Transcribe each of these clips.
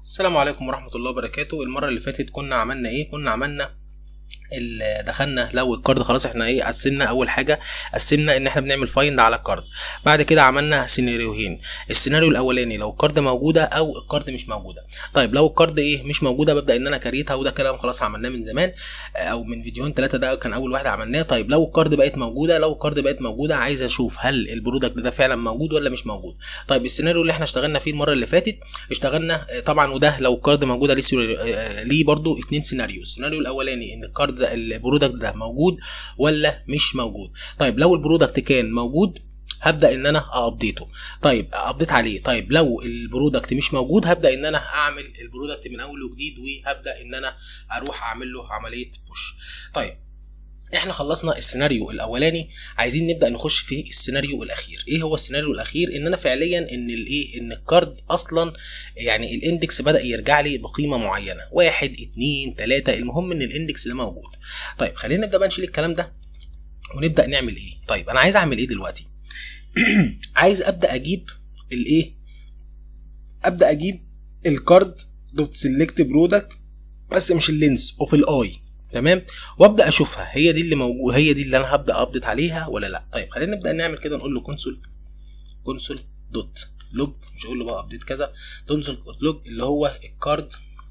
السلام عليكم ورحمة الله وبركاته المرة اللي فاتت كنا عملنا ايه كنا عملنا ال- دخلنا لو الكارد خلاص احنا ايه قسمنا اول حاجه قسمنا ان احنا بنعمل فايند على الكارد بعد كده عملنا سيناريوهين السيناريو الاولاني لو الكارد موجوده او الكارد مش موجوده طيب لو الكارد ايه مش موجوده ببدا ان انا كريتها وده كلام خلاص عملناه من زمان آه، او من فيديوهين ثلاثه ده كان اول واحد عملناه طيب لو الكارد بقت موجوده لو الكارد بقت موجوده عايز اشوف هل البرودكت ده فعلا موجود ولا مش موجود طيب السيناريو اللي احنا اشتغلنا فيه المره اللي فاتت اشتغلنا آه، طبعا وده لو الكارد موجوده ليه سيناريو- آه، ليه برضو اتنين سيناريو السيناريو الاولاني ان الكارد ده البرودكت ده موجود ولا مش موجود طيب لو البرودكت كان موجود هبدا ان انا ابديته طيب ابديت عليه طيب لو البرودكت مش موجود هبدا ان انا اعمل البرودكت من اول وجديد وهبدا ان انا اروح اعمل له عمليه بوش طيب احنا خلصنا السيناريو الاولاني عايزين نبدا نخش في السيناريو الاخير ايه هو السيناريو الاخير ان انا فعليا ان الايه ان الكارد اصلا يعني الاندكس بدا يرجع لي بقيمه معينه واحد اتنين تلاته المهم ان الاندكس ده موجود طيب خلينا نبدا بقى نشيل الكلام ده ونبدا نعمل ايه طيب انا عايز اعمل ايه دلوقتي عايز ابدا اجيب الايه ابدا اجيب الكارد دوت سيلكت برودكت بس مش اللينس اوف الاي تمام وابدا اشوفها هي دي اللي موجود هي دي اللي انا هبدا ابديت عليها ولا لا طيب خلينا نبدا نعمل كده نقول له كونسول كونسول دوت لوج مش هقول له بقى ابديت كذا كونسول دوت لوج اللي هو الكارد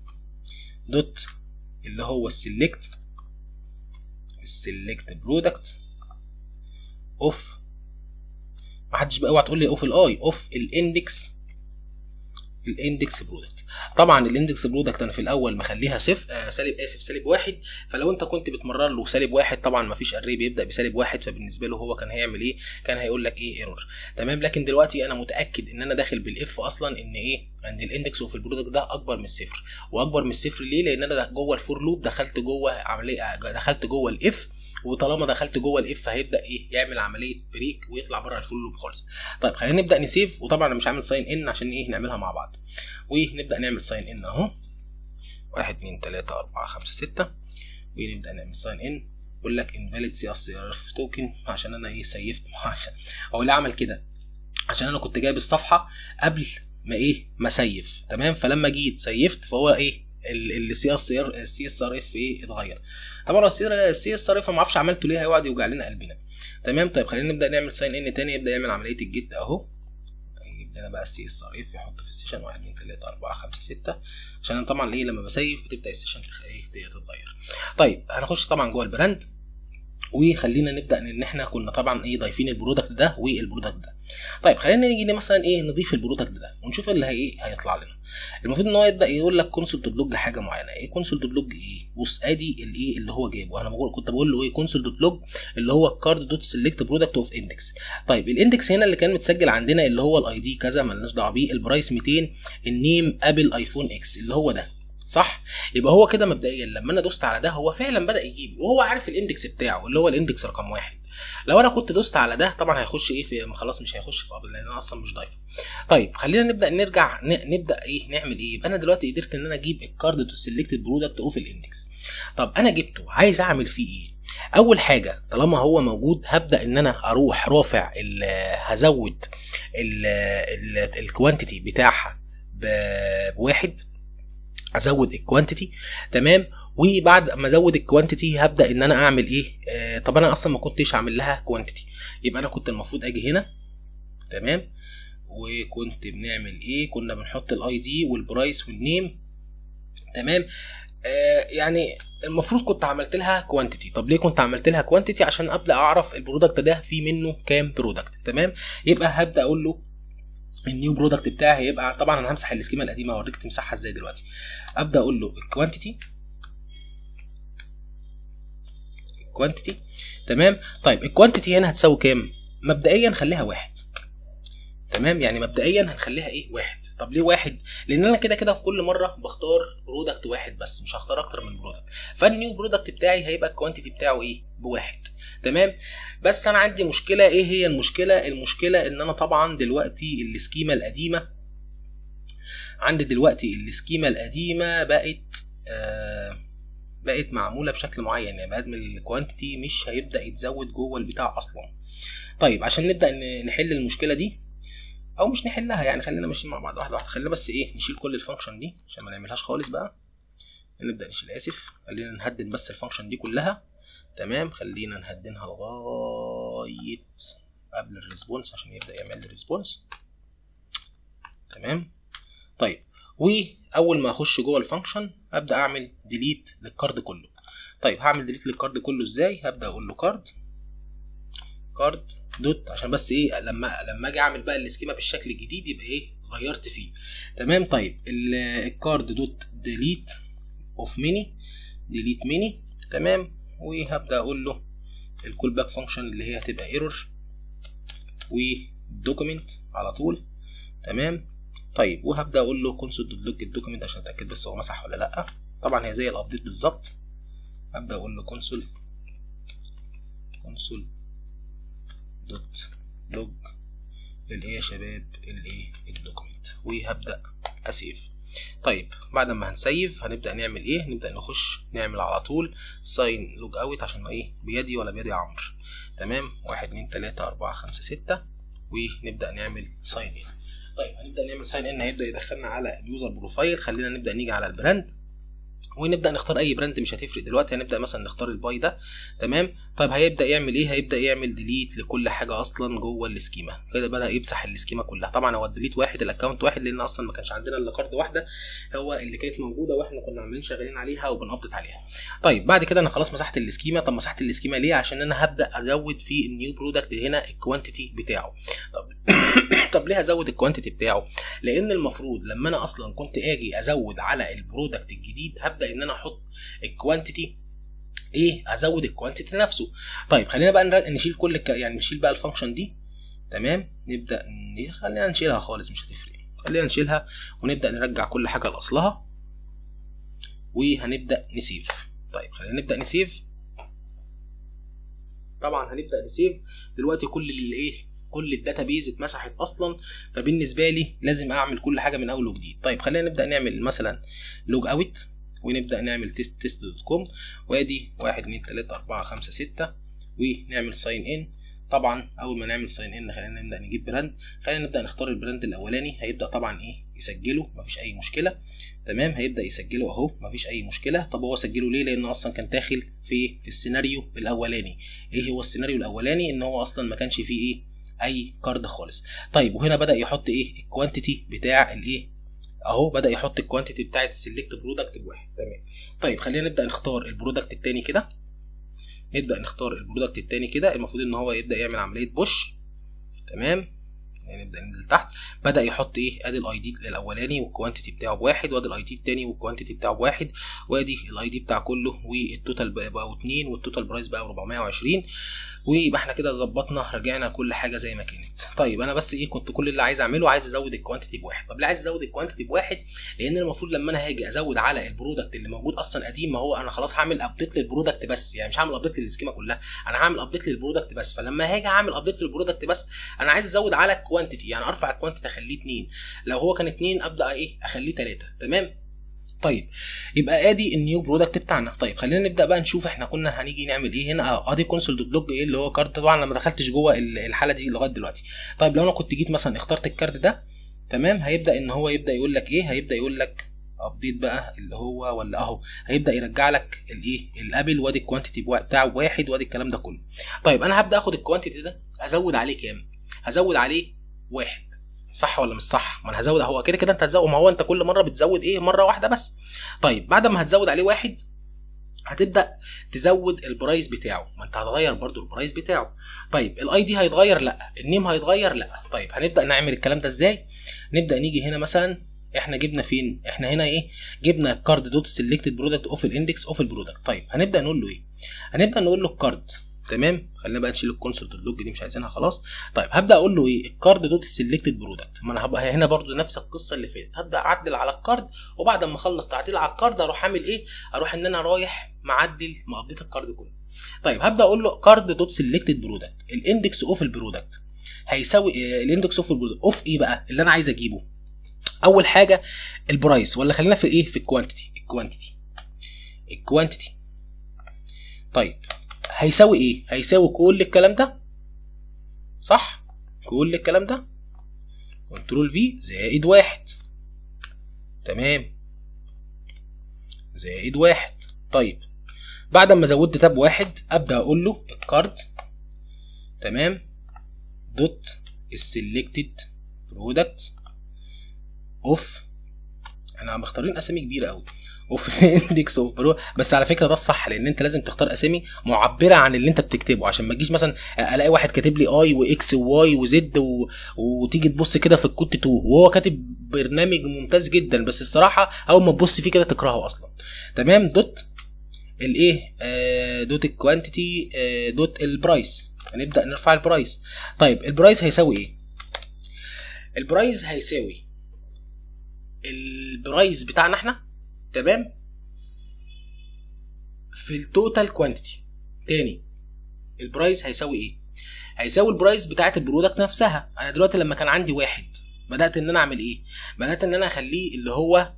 دوت اللي هو السيلكت السيلكت برودكت اوف محدش بقى اوعى تقول لي اوف الاي اوف الاندكس الاندكس برودكت طبعا الاندكس برودكت انا في الاول مخليها صفر آه سالب اسف سالب واحد فلو انت كنت بتمرر له سالب واحد طبعا مفيش اري بيبدا بسالب واحد فبالنسبه له هو كان هيعمل ايه كان هيقول لك ايه ايرور تمام لكن دلوقتي انا متاكد ان انا داخل بالاف اصلا ان ايه ان الاندكس اوف البرودكت ده اكبر من الصفر واكبر من الصفر ليه لان انا جوه الفور لوب دخلت جوه عمليه دخلت جوه الاف وطالما دخلت جوه الاف هيبدا ايه يعمل عمليه بريك ويطلع بره الفول لوب خالص طيب خلينا نبدا نسيف وطبعا انا مش عامل ساين ان عشان ايه نعملها مع بعض ونبدا نعمل ساين ان اهو واحد اتنين تلاتة أربعة خمسة ستة ونبدأ نعمل ساين ان يقول لك invalid سي اس ار اف توكن عشان انا ايه سيفت عشان هو ليه عمل كده عشان انا كنت جايب الصفحة قبل ما ايه ما سيف تمام فلما جيت سيفت فهو ايه السي اس ار السي اس ار اف ايه اتغير طبعا السي اس ار اف ما اعرفش عملته ليه هيقعد يوجع لنا قلبنا تمام طيب خلينا نبدا نعمل ساين ان تاني يبدا يعمل عمليه الجيت اهو يجيب لنا بقى السي اس ار اف يحطه في السيشن 1 2 3 4 5 6 عشان انا طبعا ايه لما بسيف بتبدا السيشن تخ- ايه تتغير طيب هنخش طبعا جوه البراند وخلينا نبدا ان احنا كنا طبعا ايه ضايفين البرودكت ده والبرودكت ده طيب خلينا نيجي مثلا ايه نضيف البرودكت ده ونشوف اللي هي ايه هيطلع لنا المفروض ان هو يبدا يقول لك كونسول دوت لوج حاجه معينه ايه كونسول دوت لوج ايه بص ادي الايه اللي هو جايبه انا بقول كنت بقول له ايه كونسول دوت لوج اللي هو الكارد دوت سيلكت برودكت اوف اندكس طيب الاندكس هنا اللي كان متسجل عندنا اللي هو الاي دي كذا مالناش دعوه بيه البرايس 200 النيم ابل ايفون اكس اللي هو ده صح يبقى هو كده مبدئيا لما انا دوست على ده هو فعلا بدا يجيب وهو عارف الاندكس بتاعه اللي هو الاندكس رقم واحد لو انا كنت دوست على ده طبعا هيخش ايه في خلاص مش هيخش في ابل لان انا اصلا مش ضايفه طيب خلينا نبدا نرجع ن- نبدا ايه نعمل ايه يبقى انا دلوقتي قدرت ان انا اجيب الكارد تو سيلكت برودكت اوف الاندكس طب انا جبته عايز اعمل فيه ايه اول حاجه طالما هو موجود هبدا ان انا اروح رافع ال- هزود الكوانتيتي بتاعها ب- بواحد ازود الكوانتيتي تمام وبعد ما ازود الكوانتيتي هبدا ان انا اعمل ايه آه طب انا اصلا ما كنتش عامل لها كوانتيتي يبقى انا كنت المفروض اجي هنا تمام وكنت بنعمل ايه كنا بنحط الاي دي والبرايس والنيم تمام آه يعني المفروض كنت عملت لها كوانتيتي طب ليه كنت عملت لها كوانتيتي عشان ابدا اعرف البرودكت ده في منه كام برودكت تمام يبقى هبدا اقول له النيو برودكت بتاعي هيبقى طبعا انا همسح السكيما القديمه اوريك تمسحها ازاي دلوقتي ابدا اقول له الكوانتيتي الكوانتيتي تمام طيب الكوانتيتي هنا هتساوي كام مبدئيا خليها واحد تمام يعني مبدئيا هنخليها ايه واحد طب ليه واحد لان انا كده كده في كل مره بختار برودكت واحد بس مش هختار اكتر من برودكت فالنيو برودكت بتاعي هيبقى الكوانتيتي بتاعه ايه بواحد تمام بس انا عندي مشكله ايه هي المشكله المشكله ان انا طبعا دلوقتي السكيما القديمه عندي دلوقتي السكيما القديمه بقت آه بقت معموله بشكل معين يعني بعد من الكوانتيتي مش هيبدا يتزود جوه البتاع اصلا طيب عشان نبدا ن- نحل المشكله دي او مش نحلها يعني خلينا ماشيين مع بعض واحده واحده خلينا بس ايه نشيل كل الفانكشن دي عشان ما نعملهاش خالص بقى نبدا نشيل اسف خلينا نهدن بس الفانكشن دي كلها تمام خلينا نهدنها لغايه قبل الريسبونس عشان يبدا يعمل لي ريسبونس تمام طيب واول ما اخش جوه الفانكشن ابدا اعمل ديليت للكارد كله طيب هعمل ديليت للكارد كله ازاي هبدا اقول له كارد كارد دوت عشان بس ايه لما لما اجي اعمل بقى السكيما بالشكل الجديد يبقى ايه غيرت فيه تمام طيب الكارد دوت ديليت اوف ميني ديليت ميني تمام وهبدا اقول له الكول باك فانكشن اللي هي هتبقى ايرور ودوكيمنت على طول تمام طيب وهبدا اقول له كونسول دوت لوج الدوكيمنت عشان اتاكد بس هو مسح ولا لا طبعا هي زي الابديت بالظبط هبدا اقول له كونسول كونسول دوت لوج الايه يا شباب الايه الدوكيمنت وهبدا اسيف طيب بعد ما هنسيف هنبدا نعمل ايه نبدا نخش نعمل على طول ساين لوج اوت عشان ما ايه بيدي ولا بيدي عمرو تمام واحد اتنين تلاتة أربعة خمسة ستة ونبدأ نعمل ساين ان طيب هنبدأ نعمل ساين ان هيبدأ يدخلنا على اليوزر بروفايل خلينا نبدأ نيجي على البراند ونبدا نختار اي براند مش هتفرق دلوقتي هنبدا مثلا نختار الباي ده تمام طيب هيبدا يعمل ايه هيبدا يعمل ديليت لكل حاجه اصلا جوه السكيما كده بدا يمسح السكيما كلها طبعا هو الديليت واحد الاكونت واحد لان اصلا ما كانش عندنا الا كارد واحده هو اللي كانت موجوده واحنا كنا عاملين شغالين عليها وبنابديت عليها طيب بعد كده انا خلاص مسحت السكيما طب مسحت السكيما ليه عشان انا هبدا ازود في النيو برودكت هنا الكوانتيتي بتاعه طب طب ليه ازود الكوانتيتي بتاعه لان المفروض لما انا اصلا كنت اجي ازود على البرودكت الجديد هبدا ان انا احط الكوانتيتي ايه ازود الكوانتيتي نفسه طيب خلينا بقى نشيل كل الك... يعني نشيل بقى الفانكشن دي تمام نبدا ن... خلينا نشيلها خالص مش هتفرق خلينا نشيلها ونبدا نرجع كل حاجه لاصلها وهنبدا نسيف طيب خلينا نبدا نسيف طبعا هنبدا نسيف دلوقتي كل الايه كل الداتابيز اتمسحت اصلا فبالنسبه لي لازم اعمل كل حاجه من اول وجديد طيب خلينا نبدا نعمل مثلا لوج اوت ونبدا نعمل تيست تيست دوت كوم وادي 1 2 3 4 5 6 ونعمل ساين ان طبعا اول ما نعمل ساين ان خلينا نبدا نجيب براند خلينا نبدا نختار البراند الاولاني هيبدا طبعا ايه يسجله مفيش اي مشكله تمام هيبدا يسجله اهو مفيش اي مشكله طب هو سجله ليه لانه اصلا كان داخل في في السيناريو الاولاني ايه هو السيناريو الاولاني ان هو اصلا ما كانش فيه ايه اي كارد خالص طيب وهنا بدا يحط ايه الكوانتيتي بتاع الايه اهو بدا يحط الكوانتيتي بتاعه السلكت برودكت بواحد تمام طيب خلينا نبدا نختار البرودكت التاني كده نبدا نختار البرودكت التاني كده المفروض ان هو يبدا يعمل عمليه بوش تمام يعني نبدا ننزل تحت بدا يحط ايه ادي الاي دي الاولاني والكوانتيتي بتاعه بواحد وادي الاي دي التاني والكوانتيتي بتاعه بواحد وادي الاي دي بتاع كله والتوتال بقى 2 والتوتال برايس بقى 420 ويبقى احنا كده ظبطنا رجعنا كل حاجه زي ما كانت طيب انا بس ايه كنت كل اللي عايز اعمله عايز ازود الكوانتيتي بواحد طب ليه عايز ازود الكوانتيتي بواحد لان المفروض لما انا هاجي ازود على البرودكت اللي موجود اصلا قديم ما هو انا خلاص هعمل ابديت للبرودكت بس يعني مش هعمل ابديت للسكيما كلها انا هعمل ابديت للبرودكت بس فلما هاجي اعمل ابديت للبرودكت بس انا عايز ازود على الكوانتيتي يعني ارفع الكوانتيتي اخليه 2 لو هو كان 2 ابدا ايه اخليه 3 تمام طيب يبقى ادي النيو برودكت بتاعنا طيب خلينا نبدا بقى نشوف احنا كنا هنيجي نعمل ايه هنا ادي كونسول دوت لوج ايه اللي هو كارد طبعا انا ما دخلتش جوه الحاله دي لغايه دلوقتي طيب لو انا كنت جيت مثلا اخترت الكارد ده تمام هيبدا ان هو يبدا يقول لك ايه هيبدا يقول لك ابديت بقى اللي هو ولا اهو هيبدا يرجع لك الايه الابل وادي الكوانتيتي بتاعه واحد وادي الكلام ده كله طيب انا هبدا اخد الكوانتيتي ده ازود عليه كام هزود عليه واحد صح ولا مش صح ما انا هزود هو كده كده انت هتزود ما هو انت كل مره بتزود ايه مره واحده بس طيب بعد ما هتزود عليه واحد هتبدا تزود البرايس بتاعه ما انت هتغير برضو البرايس بتاعه طيب الاي دي هيتغير لا النيم هيتغير لا طيب هنبدا نعمل الكلام ده ازاي نبدا نيجي هنا مثلا احنا جبنا فين احنا هنا ايه جبنا كارد دوت سيلكتد برودكت اوف الاندكس اوف البرودكت طيب هنبدا نقول له ايه هنبدا نقول له الكارد تمام خلينا بقى نشيل الكونسول دوت لوج دي مش عايزينها خلاص طيب هبدا اقول له ايه الكارد دوت سيلكتد برودكت ما انا هبقى هنا برضو نفس القصه اللي فاتت هبدا اعدل على الكارد وبعد ما اخلص تعديل على الكارد اروح اعمل ايه اروح ان انا رايح معدل مقضيت الكارد كله طيب هبدا اقول له كارد دوت سيلكتد برودكت الاندكس اوف البرودكت هيساوي الاندكس اوف البرودكت اوف ايه بقى اللي انا عايز اجيبه اول حاجه البرايس ولا خلينا في ايه في الكوانتيتي الكوانتيتي الكوانتيتي طيب هيساوي ايه هيساوي كل الكلام ده صح كل الكلام ده كنترول في زائد واحد تمام زائد واحد طيب بعد ما زودت تاب واحد ابدا اقول له الكارد تمام دوت السلكتد برودكت اوف احنا مختارين اسامي كبيره قوي اوف اندكس اوف برو بس على فكره ده الصح لان انت لازم تختار اسامي معبره عن اللي انت بتكتبه عشان ما تجيش مثلا الاقي واحد كاتب لي اي واكس وواي وزد و... وتيجي تبص كده في الكود تو وهو كاتب برنامج ممتاز جدا بس الصراحه اول ما تبص فيه كده تكرهه اصلا تمام دوت الايه آه دوت الكوانتيتي آه دوت البرايس هنبدا نرفع البرايس طيب البرايس هيساوي ايه البرايس هيساوي البرايس بتاعنا احنا تمام في التوتال كوانتيتي تاني البرايس هيساوي ايه هيساوي البرايس بتاعت البرودكت نفسها انا دلوقتي لما كان عندي واحد بدات ان انا اعمل ايه بدات ان انا اخليه اللي هو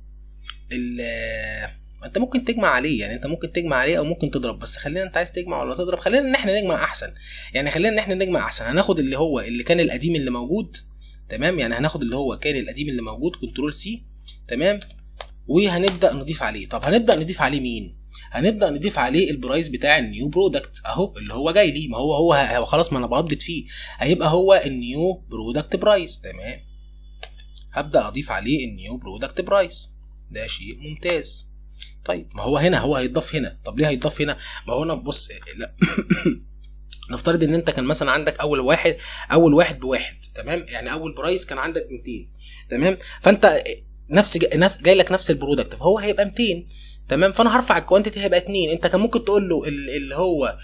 انت ممكن تجمع عليه يعني انت ممكن تجمع عليه او ممكن تضرب بس خلينا انت عايز تجمع ولا تضرب خلينا ان احنا نجمع احسن يعني خلينا ان احنا نجمع احسن هناخد اللي هو اللي كان القديم اللي موجود تمام يعني هناخد اللي هو كان القديم اللي موجود كنترول سي تمام وهنبدا نضيف عليه طب هنبدا نضيف عليه مين هنبدا نضيف عليه البرايس بتاع النيو برودكت اهو اللي هو جاي لي ما هو هو, هو خلاص ما انا بابديت فيه هيبقى هو النيو برودكت برايس تمام هبدا اضيف عليه النيو برودكت برايس ده شيء ممتاز طيب ما هو هنا هو هيتضاف هنا طب ليه هيتضاف هنا ما هو انا بص لا نفترض ان انت كان مثلا عندك اول واحد اول واحد بواحد تمام يعني اول برايس كان عندك 200 تمام فانت نفس جاي لك نفس البرودكت فهو هيبقى 200 تمام فانا هرفع الكوانتيتي هيبقى 2 انت كان ممكن تقول له اللي هو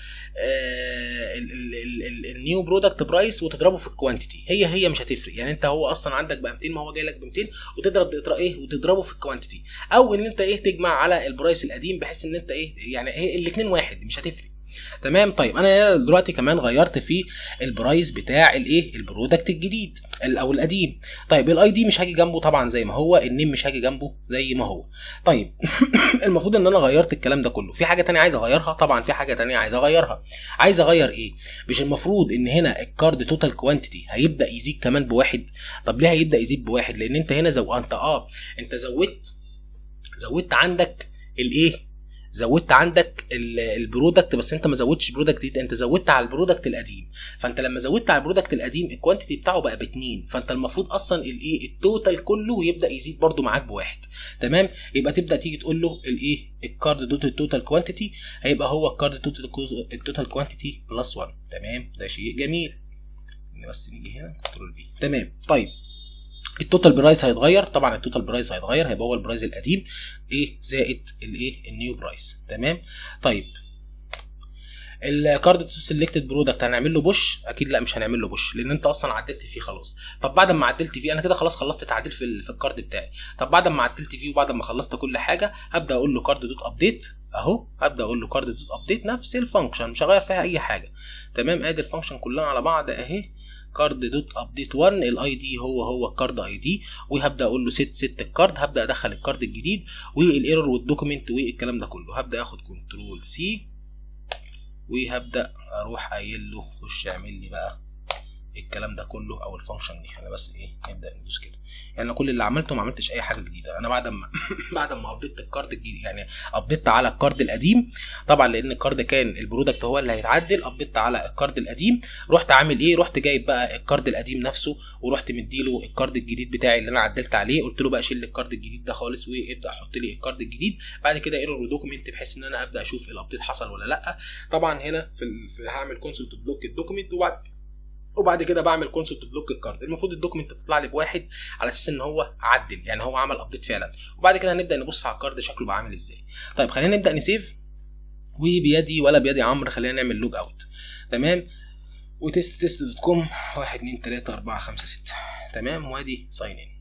النيو برودكت برايس وتضربه في الكوانتيتي هي هي مش هتفرق يعني انت هو اصلا عندك ب 200 ما هو جاي لك ب 200 وتضرب ايه وتضربه في الكوانتيتي او ان انت ايه تجمع على البرايس القديم بحيث ان انت ايه يعني ايه الاثنين واحد مش هتفرق تمام طيب انا دلوقتي كمان غيرت في البرايس بتاع الايه البرودكت الجديد او القديم طيب الاي دي مش هاجي جنبه طبعا زي ما هو النيم مش هاجي جنبه زي ما هو طيب المفروض ان انا غيرت الكلام ده كله في حاجه تانية عايز اغيرها طبعا في حاجه تانية عايز اغيرها عايز اغير ايه مش المفروض ان هنا الكارد توتال كوانتيتي هيبدا يزيد كمان بواحد طب ليه هيبدا يزيد بواحد لان انت هنا زو انت اه انت زودت زودت عندك الايه زودت عندك البرودكت بس انت ما زودتش برودكت جديد انت زودت على البرودكت القديم فانت لما زودت على البرودكت القديم الكوانتيتي بتاعه بقى باتنين فانت المفروض اصلا الايه التوتال كله يبدا يزيد برده معاك بواحد تمام يبقى تبدا تيجي تقول له الايه الكارد دوت التوتال كوانتيتي هيبقى هو الكارد دوت التوتال كوانتيتي بلس 1 تمام ده شيء جميل بس نيجي هنا كنترول في تمام طيب التوتال برايس هيتغير طبعا التوتال برايس هيتغير هيبقى هو البرايس القديم ايه زائد الايه النيو برايس تمام طيب الكارد تو سيلكتد برودكت هنعمل له بوش اكيد لا مش هنعمل له بوش لان انت اصلا عدلت فيه خلاص طب بعد ما عدلت فيه انا كده خلاص خلصت تعديل في, في الكارد بتاعي طب بعد ما عدلت فيه وبعد ما خلصت كل حاجه هبدا اقول له كارد دوت ابديت اهو هبدا اقول له كارد دوت ابديت نفس الفانكشن مش هغير فيها اي حاجه تمام ادي الفانكشن كلها على بعض اهي كارد دوت ابديت 1 الاي دي هو هو الكارد اي دي وهبدا اقول له ست ست الكارد هبدا ادخل الكارد الجديد والايرور والدوكيمنت والكلام ده كله هبدا اخد كنترول سي وهبدا اروح قايل له خش اعمل لي بقى الكلام ده كله او الفانكشن دي انا بس ايه نبدا ندوس كده يعني انا كل اللي عملته ما عملتش اي حاجه جديده انا بعد ما بعد ما ابديت الكارد الجديد يعني ابديت على الكارد القديم طبعا لان الكارد كان البرودكت هو اللي هيتعدل ابديت على الكارد القديم رحت عامل ايه رحت جايب بقى الكارد القديم نفسه ورحت مديله الكارد الجديد بتاعي اللي انا عدلت عليه قلت له بقى شيل الكارد الجديد ده خالص وابدا حط لي الكارد الجديد بعد كده ايرور ودوكيمنت بحيث ان انا ابدا اشوف الابديت حصل ولا لا طبعا هنا في, في هعمل كونسول بلوك الدوكيمنت وبعد وبعد كده بعمل كونسبت بلوك الكارد المفروض الدوكيمنت تطلع لي بواحد على اساس ان هو عدل يعني هو عمل ابديت فعلا وبعد كده هنبدا نبص على الكارد شكله بقى عامل ازاي طيب خلينا نبدا نسيف وبيدي ولا بيدي عمرو خلينا نعمل لوج اوت تمام وتست تيست دوت كوم 1 2 3 4 5 6 تمام وادي ساين ان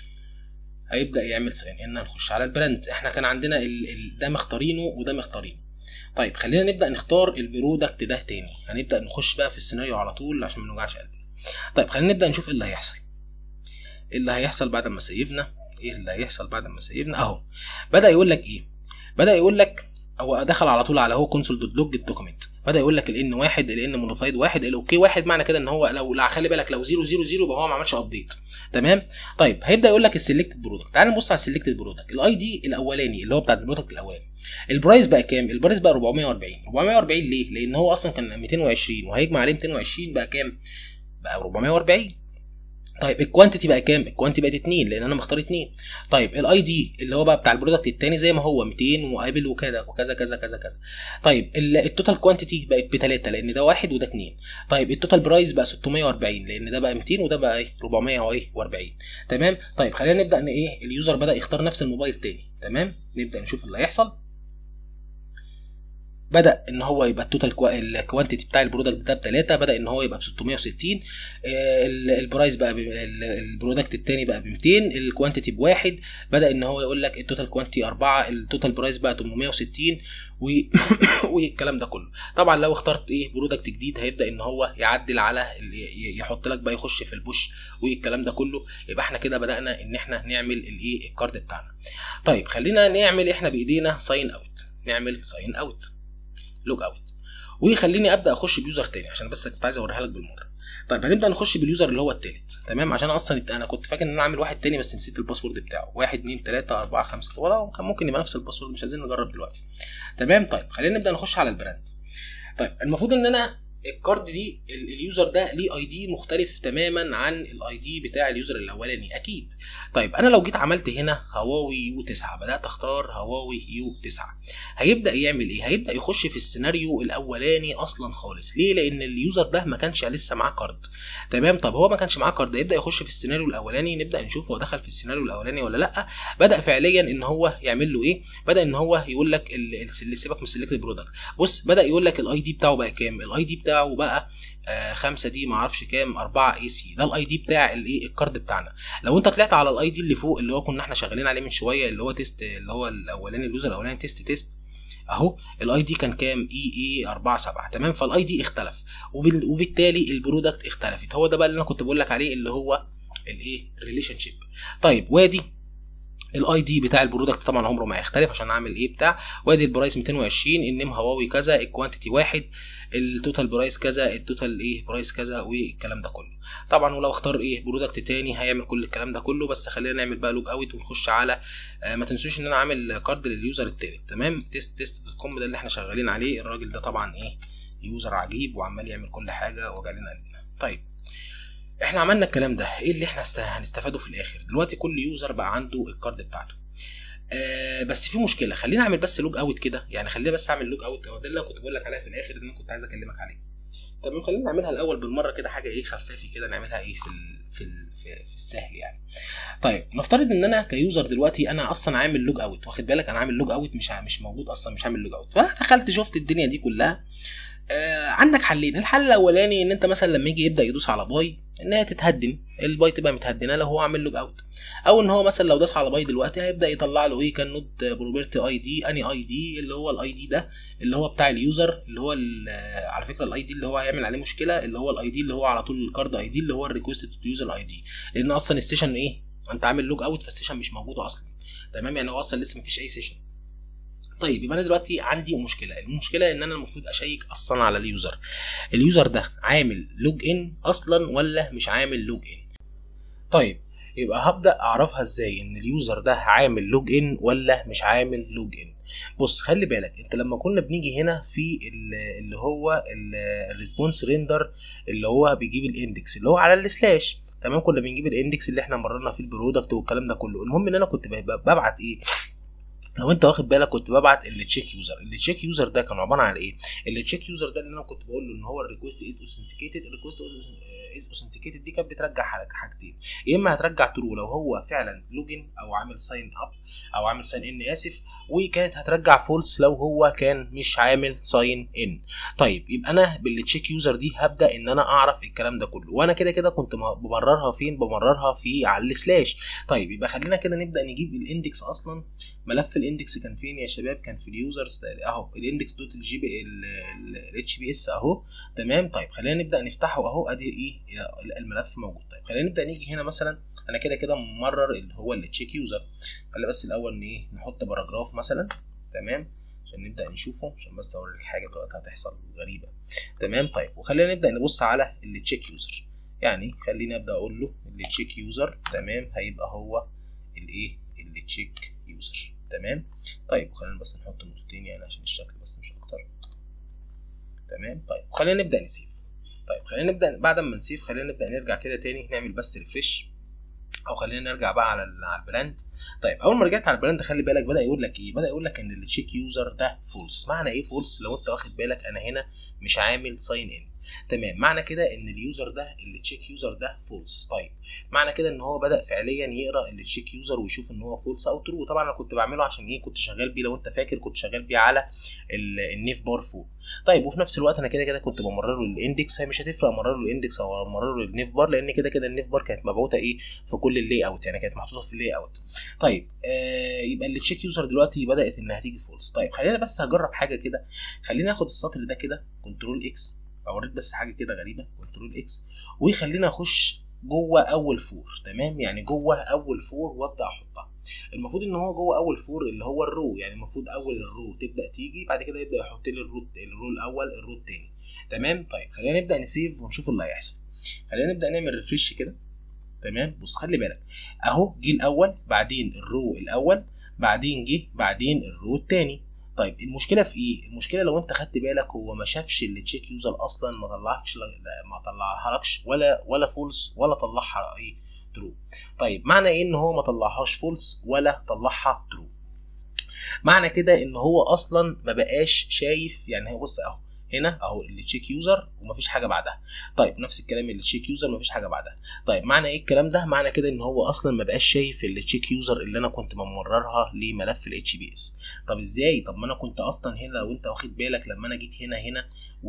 هيبدا يعمل ساين ان نخش على البراند احنا كان عندنا ال... ال... ده مختارينه وده مختارينه طيب خلينا نبدا نختار البرودكت ده تاني هنبدا نخش بقى في السيناريو على طول عشان ما نوجعش قلبنا طيب خلينا نبدا نشوف ايه اللي هيحصل ايه اللي هيحصل بعد ما سيفنا ايه اللي هيحصل بعد ما سيفنا اهو بدا يقول لك ايه بدا يقول لك هو دخل على طول على هو كونسول دوت لوج الدوكيمنت بدا يقول لك الان واحد الان موديفايد واحد الاوكي واحد معنى كده ان هو لو لا خلي بالك لو 0 0 0 يبقى هو ما عملش ابديت تمام طيب هيبدا يقول لك السلكتد برودكت تعال نبص على السلكتد برودكت الاي دي الاولاني اللي هو بتاع البرودكت الاولاني البرايس بقى كام البرايس بقى 440 440 ليه لان هو اصلا كان 220 وهيجمع عليه 220 بقى كام بقى 440 طيب الكوانتيتي بقى كام؟ الكوانتيتي بقت 2 لان انا مختار 2 طيب الاي دي اللي هو بقى بتاع البرودكت الثاني زي ما هو 200 وقابل وكذا وكذا كذا كذا كذا طيب التوتال كوانتيتي بقت بثلاثه لان ده واحد وده 2 طيب التوتال برايس بقى 640 لان ده بقى 200 وده بقى ايه 440 تمام طيب خلينا نبدا ان ايه اليوزر بدا يختار نفس الموبايل تاني تمام نبدا نشوف اللي هيحصل بدا ان هو يبقى التوتال الكوانتيتي بتاع البرودكت ده بثلاثه بدا ان هو يبقى ب 660 البرايس بقى البرودكت الثاني بقى ب 200 الكوانتيتي بواحد بدا ان هو يقول لك التوتال كوانتيتي 4 التوتال برايس بقى 860 و... والكلام ده كله طبعا لو اخترت ايه برودكت جديد هيبدا ان هو يعدل على يحط لك بقى يخش في البوش والكلام ده كله يبقى احنا كده بدانا ان احنا نعمل الايه الكارد بتاعنا طيب خلينا نعمل احنا بايدينا ساين اوت نعمل ساين اوت لوج اوت ويخليني ابدا اخش بيوزر تاني عشان بس كنت عايز اوريها لك بالمره طيب هنبدا نخش باليوزر اللي هو التالت تمام عشان اصلا انا كنت فاكر ان انا عامل واحد تاني بس نسيت الباسورد بتاعه 1 2 3 4 5 ولا كان ممكن يبقى نفس الباسورد مش عايزين نجرب دلوقتي تمام طيب خلينا نبدا نخش على البراند طيب المفروض ان انا الكارد دي اليوزر ده ليه اي دي مختلف تماما عن الاي دي بتاع اليوزر الاولاني اكيد طيب انا لو جيت عملت هنا هواوي يو 9 بدات اختار هواوي يو 9 هيبدا يعمل ايه هيبدا يخش في السيناريو الاولاني اصلا خالص ليه لان اليوزر ده ما كانش لسه معاه كارد تمام طب هو ما كانش معاه كارد يبدا يخش في السيناريو الاولاني نبدا نشوف هو دخل في السيناريو الاولاني ولا لا بدا فعليا ان هو يعمل له ايه بدا ان هو يقول لك اللي سيبك من السلكت برودكت بص بدا يقول لك الاي دي بتاعه بقى كام الاي دي بتاعه بقى آه خمسة دي معرفش كام أربعة اي سي ده الاي دي بتاع الايه الكارد بتاعنا لو انت طلعت على الاي دي اللي فوق اللي هو كنا احنا شغالين عليه من شويه اللي هو تيست اللي هو الاولاني اليوزر الاولاني تيست تيست اهو الاي دي كان كام اي اي 4 7 تمام فالاي دي اختلف وبالتالي البرودكت اختلفت هو ده بقى اللي انا كنت بقول لك عليه اللي هو الايه ريليشن شيب طيب وادي الاي دي بتاع البرودكت طبعا عمره ما هيختلف عشان اعمل ايه بتاع وادي البرايس 220 النيم هواوي كذا الكوانتيتي واحد التوتال برايس كذا التوتال ايه برايس كذا والكلام ده كله طبعا ولو اختار ايه برودكت تاني هيعمل كل الكلام ده كله بس خلينا نعمل بقى لوج اوت ونخش على آه ما تنسوش ان انا عامل كارد لليوزر التالت تمام تيست تيست دوت كوم ده اللي احنا شغالين عليه الراجل ده طبعا ايه يوزر عجيب وعمال يعمل كل حاجه وجع لنا قلبنا طيب احنا عملنا الكلام ده ايه اللي احنا هنستفاده في الاخر دلوقتي كل يوزر بقى عنده الكارد بتاعته آه بس في مشكله خلينا اعمل بس لوج اوت كده يعني خلينا بس اعمل لوج اوت هو ده اللي انا كنت بقول لك عليها في الاخر اللي انا كنت عايز اكلمك عليه تمام خلينا نعملها الاول بالمره كده حاجه ايه خفافي كده نعملها ايه في ال في ال في, في السهل يعني طيب نفترض ان انا كيوزر دلوقتي انا اصلا عامل لوج اوت واخد بالك انا عامل لوج اوت مش مش موجود اصلا مش عامل لوج اوت فدخلت شفت الدنيا دي كلها آه عندك حلين الحل الاولاني ان انت مثلا لما يجي يبدا يدوس على باي ان هي تتهدم الباي تبقى متهدنه لو هو عامل لوج اوت او ان هو مثلا لو داس على باي دلوقتي هيبدا يطلع له ايه كان نوت بروبرتي اي دي اني اي دي اللي هو الاي دي ده اللي هو بتاع اليوزر اللي هو على فكره الاي دي اللي هو هيعمل عليه مشكله اللي هو الاي دي اللي هو على طول الكارد اي دي اللي هو الريكوست تو يوزر اي دي لان اصلا السيشن ايه انت عامل لوج اوت فالسيشن مش موجوده اصلا تمام يعني هو اصلا لسه مفيش اي سيشن طيب يبقى انا دلوقتي عندي مشكله المشكله ان انا المفروض اشيك اصلا على اليوزر اليوزر ده عامل لوج ان اصلا ولا مش عامل لوج ان طيب يبقى هبدا اعرفها ازاي ان اليوزر ده عامل لوج ان ولا مش عامل لوج ان بص خلي بالك انت لما كنا بنيجي هنا في اللي هو الريسبونس ريندر اللي هو بيجيب الاندكس اللي هو على السلاش تمام كنا بنجيب الاندكس اللي احنا مررنا فيه البرودكت والكلام ده كله المهم ان انا كنت ببعت ايه لو انت واخد بالك كنت ببعت اللي تشيك يوزر اللي تشيك يوزر ده كان عباره عن ايه اللي تشيك يوزر ده اللي انا كنت بقول له ان هو الريكوست از اوثنتيكيتد الريكوست از اوثنتيكيتد دي كانت بترجع حاجتين يا اما هترجع ترو لو هو فعلا لوجن او عامل ساين اب او عامل ساين ان اسف وكانت هترجع فولس لو هو كان مش عامل ساين ان طيب يبقى انا بالتشيك يوزر دي هبدا ان انا اعرف الكلام ده كله وانا كده كده كنت بمررها فين بمررها في على السلاش طيب يبقى خلينا كده نبدا نجيب الاندكس اصلا ملف الاندكس كان فين يا شباب كان في اليوزرز اهو الاندكس دوت الجي بي الاتش بي اس اهو تمام طيب خلينا نبدا نفتحه اهو ادي ايه الملف موجود طيب خلينا نبدا نيجي هنا مثلا انا كده كده ممرر اللي هو التشيك يوزر خلي بس الاول ايه نحط باراجراف مثلا تمام عشان نبدا نشوفه عشان بس اوريك حاجه دلوقتي هتحصل غريبه تمام طيب وخلينا نبدا نبص على اللي تشيك يوزر يعني خليني ابدا اقول له اللي تشيك يوزر تمام هيبقى هو الايه اللي تشيك يوزر تمام طيب وخلينا بس نحط نقطتين يعني عشان الشكل بس مش اكتر تمام طيب خلينا نبدا نسيف طيب خلينا نبدا بعد ما نسيف خلينا نبدا نرجع كده تاني نعمل بس ريفريش او خلينا نرجع بقى على على البراند طيب اول ما رجعت على البراند خلي بالك بدا يقول لك ايه بدا يقول لك ان التشيك يوزر ده فولس معنى ايه فولس لو انت واخد بالك انا هنا مش عامل ساين ان تمام معنى كده ان اليوزر ده اللي تشيك يوزر ده فولس طيب معنى كده ان هو بدا فعليا يقرا اللي تشيك يوزر ويشوف ان هو فولس او ترو طبعا انا كنت بعمله عشان ايه كنت شغال بيه لو انت فاكر كنت شغال بيه على النيف بار فوق طيب وفي نفس الوقت انا كده كده كنت بمرره الاندكس هي مش هتفرق امرره الاندكس او امرره النيف بار لان كده كده النيف بار كانت مبعوثه ايه في كل اللي اوت يعني كانت محطوطه في اللي اوت طيب آه يبقى اللي تشيك يوزر دلوقتي بدات انها تيجي فولس طيب خلينا بس هجرب حاجه كده خلينا اخد السطر ده كده كنترول اكس اوريك بس حاجه كده غريبه كنترول اكس وخلينا اخش جوه اول فور تمام يعني جوه اول فور وابدا احطها المفروض ان هو جوه اول فور اللي هو الرو يعني المفروض اول الرو تبدا تيجي بعد كده يبدا يحط لي الرو الرو الاول الرو الثاني تمام طيب خلينا نبدا نسيف ونشوف اللي هيحصل خلينا نبدا نعمل ريفريش كده تمام بص خلي بالك اهو جه الاول بعدين الرو الاول بعدين جه بعدين الرو الثاني طيب المشكله في ايه المشكله لو انت خدت بالك هو ما شافش اللي تشيك يوزر اصلا ما طلعكش ما طلعها لكش ولا ولا فولس ولا طلعها ايه ترو طيب معنى ايه ان هو ما طلعهاش فولس ولا طلعها ترو معنى كده ان هو اصلا ما بقاش شايف يعني هو بص اهو هنا اهو اللي تشيك يوزر ومفيش حاجه بعدها طيب نفس الكلام اللي تشيك يوزر مفيش حاجه بعدها طيب معنى ايه الكلام ده معنى كده ان هو اصلا ما بقاش شايف اللي تشيك يوزر اللي انا كنت ممررها لملف الاتش بي اس طب ازاي طب ما انا كنت اصلا هنا لو انت واخد بالك لما انا جيت هنا هنا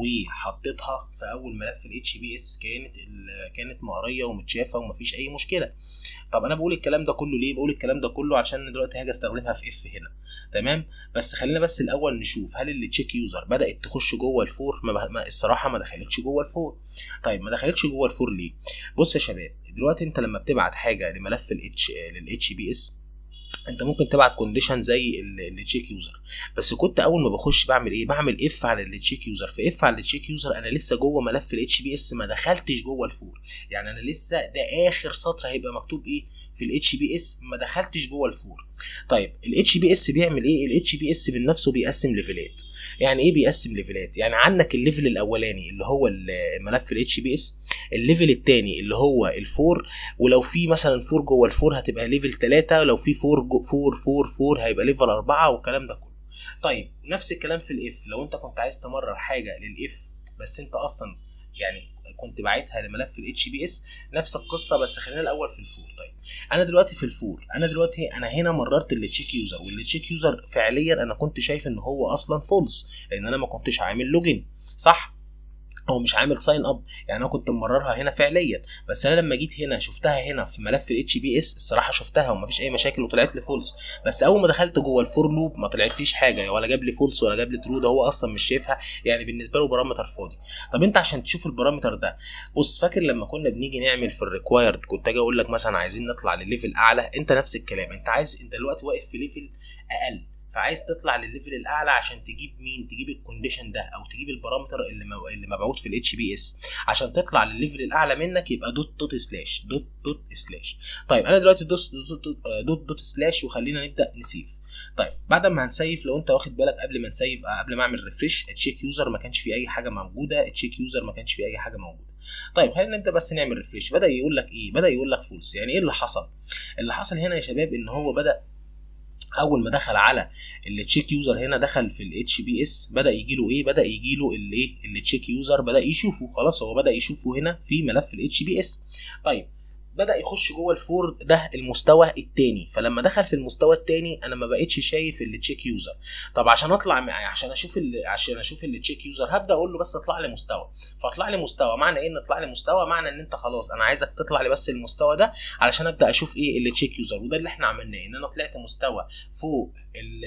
وحطيتها في اول ملف الاتش بي اس كانت كانت مقريه ومتشافه ومفيش اي مشكله طب انا بقول الكلام ده كله ليه بقول الكلام ده كله عشان دلوقتي هاجي استخدمها في اف هنا تمام بس خلينا بس الاول نشوف هل اللي تشيك يوزر بدات تخش جوه الفور ما, ما الصراحه ما دخلتش جوه الفور طيب ما دخلتش جوه الفور ليه بص يا شباب دلوقتي انت لما بتبعت حاجه لملف الاتش للاتش بي اس انت ممكن تبعت كونديشن زي التشيك يوزر بس كنت اول ما بخش بعمل ايه بعمل اف على التشيك يوزر في اف على التشيك يوزر انا لسه جوه ملف الاتش بي اس ما دخلتش جوه الفور يعني انا لسه ده اخر سطر هيبقى مكتوب ايه في الاتش بي اس ما دخلتش جوه الفور طيب الاتش بي اس بيعمل ايه الاتش بي اس بنفسه بيقسم ليفلات يعني ايه بيقسم ليفلات يعني عندك الليفل الاولاني اللي هو الملف الاتش بي اس الليفل الثاني اللي هو الفور ولو في مثلا فور جوه الفور هتبقى ليفل 3 لو في فور جو فور فور فور هيبقى ليفل 4 والكلام ده كله طيب نفس الكلام في الاف لو انت كنت عايز تمرر حاجه للاف بس انت اصلا يعني كنت باعتها لملف الاتش بي اس نفس القصه بس خلينا الاول في الفور طيب انا دلوقتي في الفور انا دلوقتي انا هنا مررت التشيك يوزر والتشيك يوزر فعليا انا كنت شايف ان هو اصلا فولس لان انا ما كنتش عامل لوجن صح هو مش عامل ساين اب يعني انا كنت ممررها هنا فعليا بس انا لما جيت هنا شفتها هنا في ملف الاتش بي اس الصراحه شفتها ومفيش اي مشاكل وطلعت لي فولس بس اول ما دخلت جوه الفور لوب ما طلعتليش حاجه ولا جاب لي فولس ولا جاب لي ترو ده هو اصلا مش شايفها يعني بالنسبه له بارامتر فاضي طب انت عشان تشوف البارامتر ده بص فاكر لما كنا بنيجي نعمل في الريكوايرد كنت اجي اقول لك مثلا عايزين نطلع لليفل اعلى انت نفس الكلام انت عايز انت دلوقتي واقف في ليفل اقل فعايز تطلع للليفل الاعلى عشان تجيب مين تجيب الكونديشن ده او تجيب البارامتر اللي مو... اللي مبعوث في الاتش بي اس عشان تطلع للليفل الاعلى منك يبقى دوت دوت سلاش دوت دوت سلاش طيب انا دلوقتي دوت دوت دوت, دوت, دوت سلاش وخلينا نبدا نسيف طيب بعد ما هنسيف لو انت واخد بالك قبل ما نسيف قبل ما اعمل ريفريش تشيك يوزر ما كانش فيه اي حاجه موجوده تشيك يوزر ما كانش فيه اي حاجه موجوده طيب خلينا نبدا بس نعمل ريفريش بدا يقول لك ايه بدا يقول لك فولس يعني ايه اللي حصل اللي حصل هنا يا شباب ان هو بدا اول ما دخل على التشيك يوزر هنا دخل في الاتش بي اس بدا يجي له ايه بدا يجي له الايه التشيك يوزر بدا يشوفه خلاص هو بدا يشوفه هنا في ملف الاتش بي اس طيب بدا يخش جوه الفور ده المستوى الثاني فلما دخل في المستوى الثاني انا ما بقتش شايف التشيك يوزر طب عشان اطلع معي عشان اشوف ال عشان اشوف التشيك يوزر هبدا اقول له بس اطلع لي مستوى فاطلع لي مستوى معنى ايه ان اطلع لي مستوى معنى ان انت خلاص انا عايزك تطلع لي بس المستوى ده علشان ابدا اشوف ايه التشيك يوزر وده اللي احنا عملناه ان انا طلعت مستوى فوق ال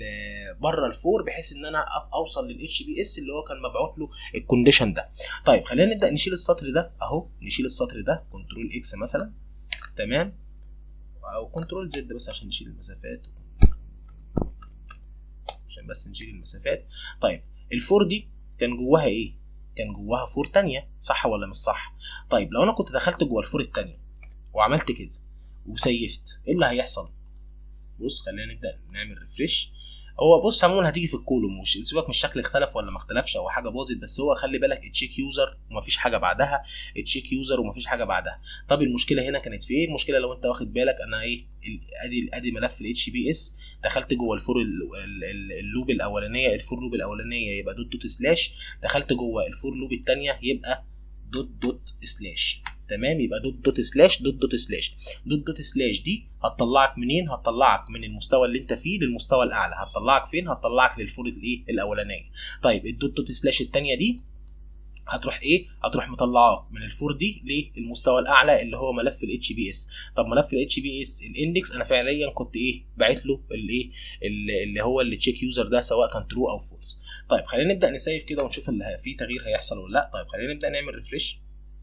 ال بره الفور بحيث ان انا اوصل للاتش بي اس اللي هو كان مبعوث له الكونديشن ده طيب خلينا نبدا نشيل السطر ده اهو نشيل السطر ده كنترول اكس مثلا تمام او كنترول زد بس عشان نشيل المسافات عشان عشان بس نشيل المسافات طيب الفور دي كان جواها ايه كان جواها فور تانية صح ولا مش صح طيب لو انا كنت دخلت جوه الفور التانية وعملت كده وسيفت ايه اللي هيحصل بص خلينا نبدا نعمل ريفريش هو بص عموما هتيجي في الكولوم مش سيبك من الشكل اختلف ولا ما اختلفش او حاجه باظت بس هو خلي بالك تشيك يوزر ومفيش حاجه بعدها تشيك يوزر ومفيش حاجه بعدها طب المشكله هنا كانت في ايه المشكله لو انت واخد بالك انا ايه ادي ادي ملف الاتش بي اس دخلت جوه الفور اللوب الاولانيه الفور لوب الاولانيه يبقى دوت دوت سلاش دخلت جوه الفور لوب الثانيه يبقى دوت دوت سلاش تمام يبقى دوت دوت سلاش دوت دوت سلاش دوت دوت سلاش دي هتطلعك منين هتطلعك من المستوى اللي انت فيه للمستوى الاعلى هتطلعك فين هتطلعك للفور الايه الاولانيه طيب الدوت دوت سلاش الثانيه دي هتروح ايه هتروح مطلعاك من الفور دي للمستوى الاعلى اللي هو ملف الاتش بي اس طب ملف الاتش بي اس الاندكس انا فعليا كنت ايه باعت له الايه اللي هو اللي تشيك يوزر ده سواء كان ترو او فولس طيب خلينا نبدا نسيف كده ونشوف اللي في تغيير هيحصل ولا لا طيب خلينا نبدا نعمل ريفريش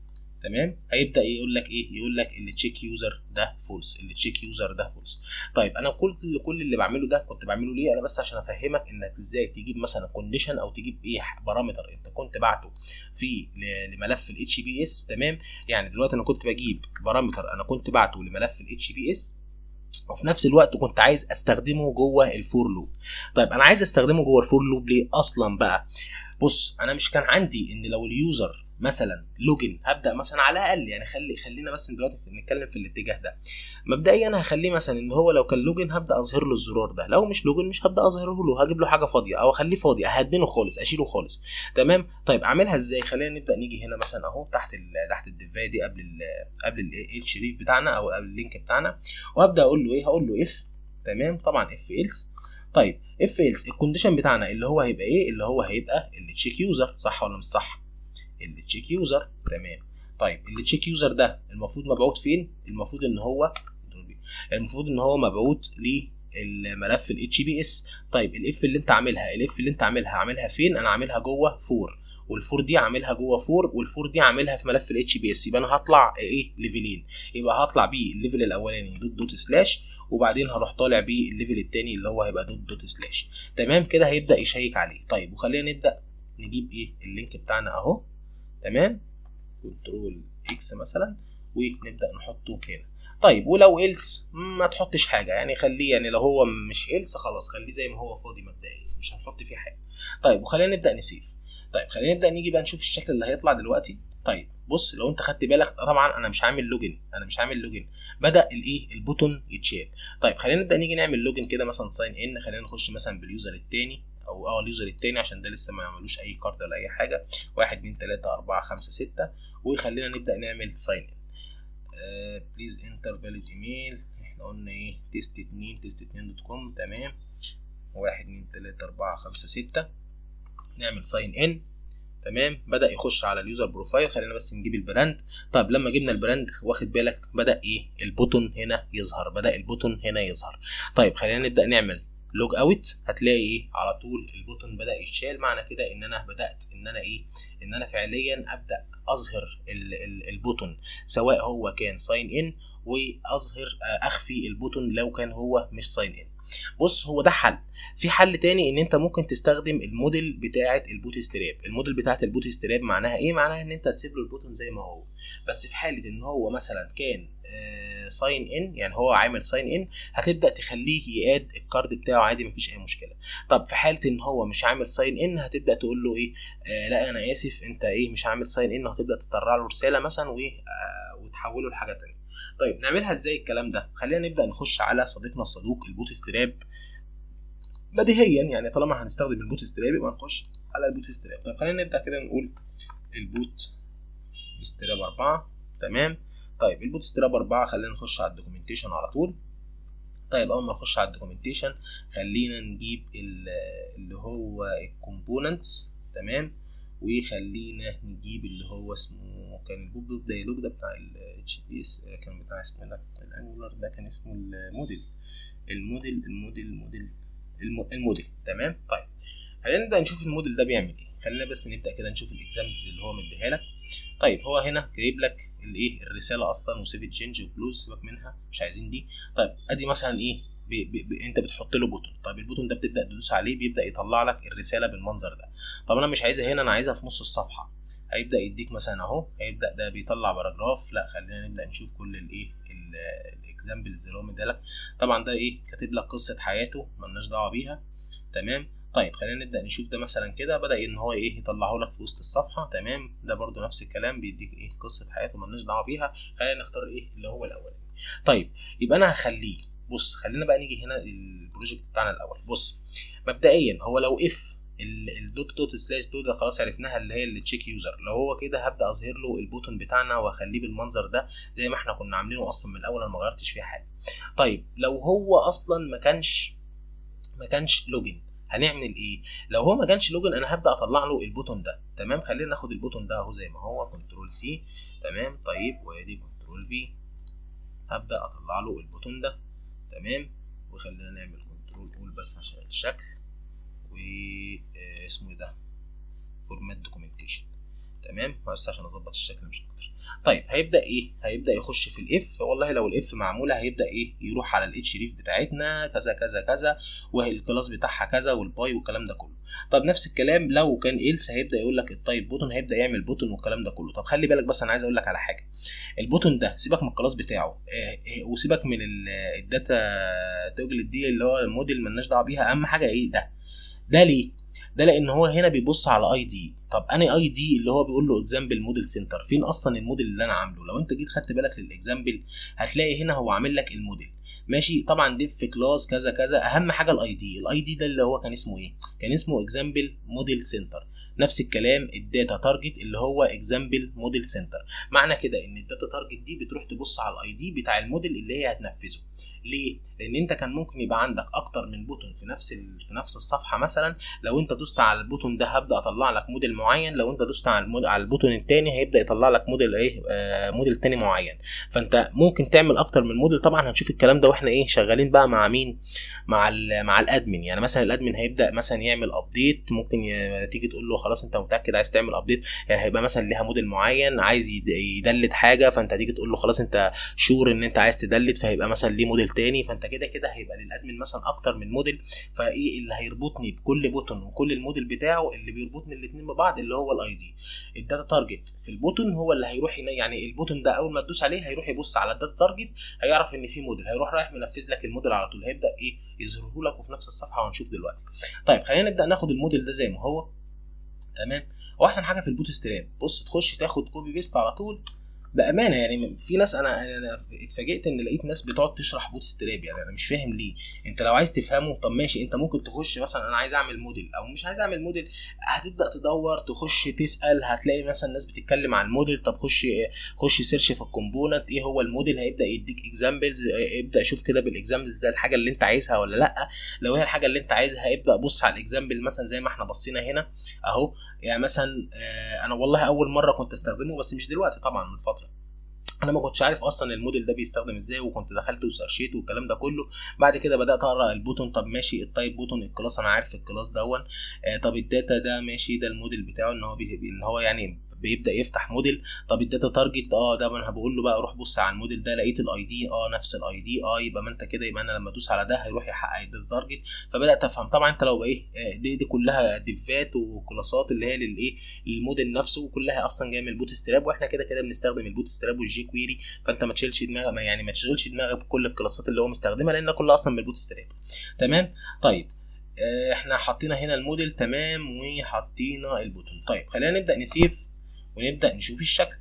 تمام هيبدا يقول لك ايه يقول لك اللي تشيك يوزر ده فولس اللي تشيك يوزر ده فولس طيب انا كل كل اللي بعمله ده كنت بعمله ليه انا بس عشان افهمك انك ازاي تجيب مثلا كونديشن او تجيب ايه بارامتر انت كنت بعته في لملف الاتش بي اس تمام يعني دلوقتي انا كنت بجيب بارامتر انا كنت بعته لملف الاتش بي اس وفي نفس الوقت كنت عايز استخدمه جوه الفور لوب طيب انا عايز استخدمه جوه الفور لوب ليه اصلا بقى بص انا مش كان عندي ان لو اليوزر مثلا لوجن هبدا مثلا على الاقل يعني خلي خلينا بس دلوقتي نتكلم في الاتجاه ده مبدئيا انا هخليه مثلا ان هو لو كان لوجن هبدا اظهر له الزرار ده لو مش لوجن مش هبدا اظهره له هجيب له حاجه فاضيه او اخليه فاضي اهدنه خالص اشيله خالص تمام طيب اعملها ازاي خلينا نبدا نيجي هنا مثلا اهو تحت ال تحت الدفايه دي قبل ال قبل الشريف بتاعنا او قبل اللينك بتاعنا وابدا اقول له ايه هقول له اف تمام طبعا اف ايلس طيب اف ايلس الكونديشن بتاعنا اللي هو هيبقى ايه اللي هو هيبقى اللي تشيك يوزر صح ولا مش صح اللي تشيك يوزر تمام طيب اللي تشيك يوزر ده المفروض مبعوث فين المفروض ان هو المفروض ان هو مبعوث للملف الاتش بي اس طيب الاف اللي انت عاملها الاف اللي انت عاملها عاملها فين انا عاملها جوه فور والفور دي عاملها جوه فور والفور دي عاملها في ملف الاتش بي اس يبقى انا هطلع ايه ليفلين يبقى هطلع بيه الليفل الاولاني دوت دوت سلاش وبعدين هروح طالع بيه الليفل الثاني اللي هو هيبقى دوت دوت سلاش تمام كده هيبدا يشيك عليه طيب وخلينا نبدا نجيب ايه اللينك بتاعنا اهو تمام كنترول اكس مثلا ونبدا نحطه هنا طيب ولو إلس ما تحطش حاجه يعني خليه يعني لو هو مش إلس خلاص خليه زي ما هو فاضي مبدئيا مش هنحط فيه حاجه طيب وخلينا نبدا نسيف طيب خلينا نبدا نيجي بقى نشوف الشكل اللي هيطلع دلوقتي طيب بص لو انت خدت بالك طبعا انا مش عامل لوجن انا مش عامل لوجن بدا الايه البوتون يتشال طيب خلينا نبدا نيجي نعمل لوجن كده مثلا ساين ان خلينا نخش مثلا باليوزر الثاني او اه اليوزر التاني عشان ده لسه ما عملوش اي كارد ولا اي حاجه واحد اتنين تلاته اربعه خمسه سته وخلينا نبدا نعمل ساين ان بليز انتر فاليد ايميل احنا قلنا ايه تيست اتنين تيست اتنين دوت كوم تمام واحد اتنين تلاته اربعه خمسه سته نعمل ساين ان تمام بدا يخش على اليوزر بروفايل خلينا بس نجيب البراند طب لما جبنا البراند واخد بالك بدا ايه البوتون هنا يظهر بدا البوتون هنا يظهر طيب خلينا نبدا نعمل لوج اوت هتلاقي ايه على طول البوتون بدا يتشال معنى كده ان انا بدات ان انا ايه ان انا فعليا ابدا اظهر ال ال البوتون سواء هو كان ساين ان واظهر اخفي البوتون لو كان هو مش ساين ان بص هو ده حل في حل تاني ان انت ممكن تستخدم الموديل بتاعه البوت ستراب الموديل بتاعه البوت ستراب معناها ايه معناها ان انت تسيب له البوتون زي ما هو بس في حاله ان هو مثلا كان ساين ان يعني هو عامل ساين ان هتبدا تخليه ياد الكارد بتاعه عادي مفيش اي مشكله طب في حاله ان هو مش عامل ساين ان هتبدا تقول له ايه آه لا انا اسف انت ايه مش عامل ساين ان وهتبدا تطلع له رساله مثلا وايه آه وتحوله لحاجه تانية طيب نعملها ازاي الكلام ده خلينا نبدا نخش على صديقنا الصدوق البوت ستراب بديهيا يعني طالما هنستخدم البوت ستراب يبقى نخش على البوت ستراب طيب خلينا نبدا كده نقول البوت ستراب 4 تمام طيب البوت ستراب 4 خلينا نخش على الدوكيومنتيشن على طول طيب اول ما نخش على الدوكيومنتيشن خلينا نجيب اللي هو الكومبوننتس تمام وخلينا نجيب اللي هو اسمه كان البوب دايلوج ده بتاع الاتش بي اس كان بتاع اسمه ده الانجولار ده كان اسمه الموديل الموديل الموديل الموديل الموديل تمام طيب خلينا نبدا نشوف الموديل ده بيعمل ايه خلينا بس نبدا كده نشوف الاكزامبلز اللي هو مديها لك طيب هو هنا جايب لك الايه الرساله اصلا وسيف تشينج وكلوز سيبك منها مش عايزين دي طيب ادي مثلا ايه بي بي بي انت بتحط له بوتون طيب البوتون ده بتبدا تدوس عليه بيبدا يطلع لك الرساله بالمنظر ده طب انا مش عايزها هنا انا عايزها في نص الصفحه هيبدا يديك مثلا اهو هيبدا ده بيطلع باراجراف لا خلينا نبدا نشوف كل الايه الاكزامبلز اللي هو مديلك طبعا ده ايه كاتب لك قصه حياته ملناش دعوه بيها تمام طيب خلينا نبدا نشوف ده مثلا كده بدا ان هو ايه يطلعه لك في وسط الصفحه تمام ده برده نفس الكلام بيديك ايه قصه حياته ملناش دعوه بيها خلينا نختار ايه اللي هو الاولاني طيب يبقى انا هخليه بص خلينا بقى نيجي هنا البروجكت بتاعنا الاول بص مبدئيا هو لو اف الدوت دوت سلاش دوت ده خلاص عرفناها اللي هي التشيك يوزر لو هو كده هبدا اظهر له البوتون بتاعنا واخليه بالمنظر ده زي ما احنا كنا عاملينه اصلا من الاول انا ما غيرتش فيه حاجه طيب لو هو اصلا ما كانش ما كانش لوجن هنعمل ايه لو هو ما كانش لوجن انا هبدا اطلع له البوتون ده تمام خلينا ناخد البوتون ده اهو زي ما هو كنترول سي تمام طيب وادي كنترول في هبدا اطلع له البوتون ده تمام وخلينا نعمل كنترول اول بس عشان الشكل واسمه ايه ده فورمات دوكيومنتيشن تمام بس عشان اظبط الشكل مش اكتر طيب هيبدا ايه هيبدا يخش في الاف والله لو الاف معموله هيبدا ايه يروح على الاتش ريف بتاعتنا كذا كذا كذا والكلاس بتاعها كذا والباي والكلام ده كله طب نفس الكلام لو كان ايلس هيبدا يقول لك التايب بوتون هيبدا يعمل بوتون والكلام ده كله طب خلي بالك بس انا عايز اقول لك على حاجه البوتون ده سيبك من الكلاس بتاعه وسيبك من الداتا توجل دي اللي هو الموديل مالناش دعوه بيها اهم حاجه ايه ده ده ليه ده لان هو هنا بيبص على اي دي طب انا اي دي اللي هو بيقول له اكزامبل موديل سنتر فين اصلا الموديل اللي انا عامله لو انت جيت خدت بالك للاكزامبل هتلاقي هنا هو عامل لك الموديل ماشي طبعا ديف كلاس كذا كذا اهم حاجه الاي دي الاي دي ده اللي هو كان اسمه ايه كان اسمه اكزامبل موديل سنتر نفس الكلام الداتا تارجت اللي هو اكزامبل موديل سنتر معنى كده ان الداتا تارجت دي بتروح تبص على الاي دي بتاع الموديل اللي هي هتنفذه ليه لان انت كان ممكن يبقى عندك اكتر من بوتون في نفس في نفس الصفحه مثلا لو انت دوست على البوتون ده هبدا اطلع لك موديل معين لو انت دوست على المود... على البوتون الثاني هيبدا يطلع لك موديل ايه آه موديل تاني معين فانت ممكن تعمل اكتر من موديل طبعا هنشوف الكلام ده واحنا ايه شغالين بقى مع مين مع ال مع الادمن يعني مثلا الادمن هيبدا مثلا يعمل ابديت ممكن ي... تيجي تقول له خلاص انت متاكد عايز تعمل ابديت يعني هيبقى مثلا ليها موديل معين عايز يدلت حاجه فانت تيجي تقول له خلاص انت شور ان انت عايز تدلت فهيبقى مثلا ليه موديل تاني فانت كده كده هيبقى للادمن مثلا اكتر من موديل فايه اللي هيربطني بكل بوتون وكل الموديل بتاعه اللي بيربطني الاثنين ببعض اللي هو الاي دي الداتا تارجت في البوتون هو اللي هيروح يعني البوتون ده اول ما تدوس عليه هيروح يبص على الداتا تارجت هيعرف ان في موديل هيروح رايح منفذ لك الموديل على طول هيبدا ايه يظهره لك وفي نفس الصفحه وهنشوف دلوقتي طيب خلينا نبدا ناخد الموديل ده زي ما هو تمام واحسن حاجه في البوت ستراب بص تخش تاخد كوبي بيست على طول بامانه يعني في ناس انا انا اتفاجئت ان لقيت ناس بتقعد تشرح بوت ستراب يعني انا مش فاهم ليه انت لو عايز تفهمه طب ماشي انت ممكن تخش مثلا انا عايز اعمل موديل او مش عايز اعمل موديل هتبدا تدور تخش تسال هتلاقي مثلا ناس بتتكلم عن الموديل طب خش خش سيرش في الكومبوننت ايه هو الموديل هيبدا يديك اكزامبلز ابدا شوف كده بالاكزامبلز ده الحاجه اللي انت عايزها ولا لا لو هي الحاجه اللي انت عايزها ابدا بص على الاكزامبل مثلا زي ما احنا بصينا هنا اهو يعني مثلا انا والله اول مره كنت استخدمه بس مش دلوقتي طبعا من فتره انا ما كنتش عارف اصلا الموديل ده بيستخدم ازاي وكنت دخلت وسيرشيت والكلام ده كله بعد كده بدات اقرا البوتون طب ماشي التايب بوتون الكلاس انا عارف الكلاس دون آه طب الداتا ده ماشي ده الموديل بتاعه ان هو بي ان هو يعني بيبدا يفتح موديل طب الداتا تارجت اه ده انا بقول له بقى روح بص على الموديل ده لقيت الاي دي اه نفس الاي دي اه يبقى ما انت كده يبقى انا لما ادوس على ده هيروح يحقق الداتا تارجت فبدات افهم طبعا انت لو ايه دي, دي كلها ديفات وكلاسات اللي هي للايه للموديل نفسه وكلها اصلا جايه من البوت ستراب واحنا كده كده بنستخدم البوت ستراب والجي كويري فانت ما تشيلش دماغك يعني ما تشغلش دماغك بكل الكلاسات اللي هو مستخدمها لان كلها اصلا من البوت ستراب تمام طيب احنا حطينا هنا الموديل تمام وحطينا البوتون طيب خلينا نبدا نسيف ونبدا نشوف الشكل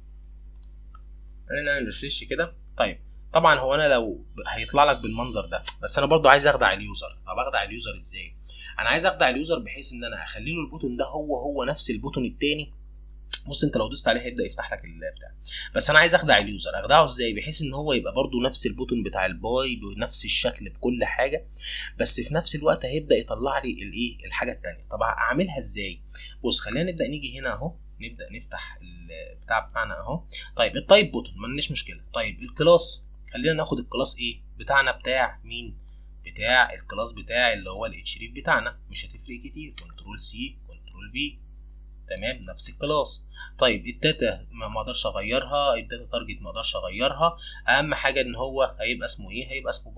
خلينا نعمل ريفريش كده طيب طبعا هو انا لو هيطلع لك بالمنظر ده بس انا برضو عايز اخدع اليوزر طب اخدع اليوزر ازاي انا عايز اخدع اليوزر بحيث ان انا اخلي له البوتون ده هو هو نفس البوتون التاني بص انت لو دوست عليه هيبدا يفتح لك بتاع بس انا عايز اخدع اليوزر اخدعه ازاي بحيث ان هو يبقى برضو نفس البوتون بتاع الباي بنفس الشكل بكل حاجه بس في نفس الوقت هيبدا يطلع لي الايه الحاجه التانيه طب اعملها ازاي بص خلينا نبدا نيجي هنا اهو نبدا نفتح البتاع بتاعنا اهو طيب التايب بوتون ما عندناش مشكله طيب الكلاس خلينا ناخد الكلاس ايه بتاعنا بتاع مين بتاع الكلاس بتاعي اللي هو الاتشريف بتاعنا مش هتفرق كتير كنترول سي كنترول في تمام نفس الكلاس طيب الداتا ما اقدرش اغيرها الداتا تارجت ما اقدرش اغيرها اهم حاجه ان هو هيبقى اسمه ايه هيبقى اسمه باي